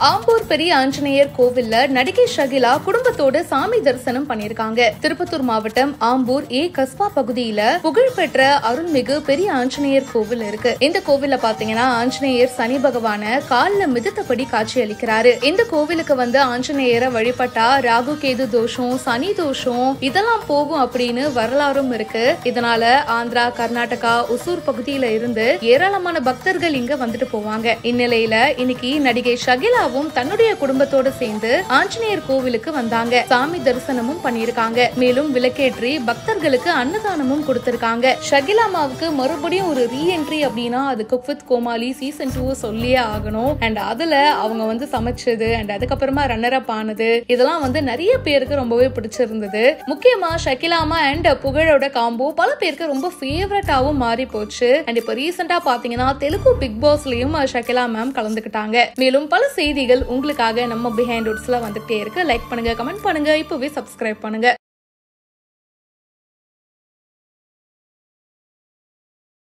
ஆம்பூர் பெரிய ஆஞ்சநேயர் கோவில்ல நடிகை ஷகிலா குடும்பத்தோட சாமி தரிசனம் பண்ணிருக்காங்க திருப்பத்தூர் மாவட்டம் ஆம்பூர் ஏ கஸ்பா பகுதியில புகழ்பெற்ற அருள்மிகு பெரிய ஆஞ்சநேயர் கோவில் இருக்கு இந்த கோவில்ல பாத்தீங்கன்னா ஆஞ்சநேயர் சனி பகவான கால்ல மிதத்தபடி காட்சி அளிக்கிறாரு இந்த கோவிலுக்கு வந்து ஆஞ்சநேயரை வழிபட்டா ராகு கேது தோஷம் சனி தோஷம் இதெல்லாம் போகும் அப்படின்னு வரலாறும் இருக்கு இதனால ஆந்திரா கர்நாடகா ஒசூர் பகுதியில இருந்து ஏராளமான பக்தர்கள் இங்க வந்துட்டு போவாங்க இந்நிலையில இன்னைக்கு நடிகை ஷகிலாவும் தன்னுடைய குடும்பத்தோட சேர்ந்து ஆஞ்சநேயர் கோவிலுக்கு வந்தாங்க சாமி தரிசனமும் பண்ணிருக்காங்க மேலும் விளக்கேற்றி பக்தர்களுக்கு அன்னதானமும் கொடுத்திருக்காங்க ஷகிலாமாவுக்கு மறுபடியும் ஒரு ரீஎன்ட்ரி அப்படின்னா அது cook with Comali season two சொல்லியே ஆகணும் அண்ட் அதுல அவங்க வந்து சமைச்சது அண்ட் அதுக்கப்புறமா ரன்னர் அப் ஆனது இதெல்லாம் வந்து நிறைய பேருக்கு ரொம்பவே பிடிச்சிருந்தது முக்கியமா ஷகிலாமா அண்ட் புகழோட காம்போ பல பேருக்கு ரொம்ப ஃபேவரட்டாவும் மாறி போச்சு அண்ட் இப்ப ரீசெண்டா பாத்தீங்கன்னா தெலுங்கு பிக் பாஸ்லயும் ஷகிலா மேம் கலந்துக்கிட்டாங்க மேலும் பல செய்திகள் உங்களுக்காக நம்ம பிஹைண்ட் உட்ஸ்ல வந்துட்டே இருக்கு லைக் பண்ணுங்க கமெண்ட் பண்ணுங்க இப்பவே சப்ஸ்கிரைப் பண்ணுங்க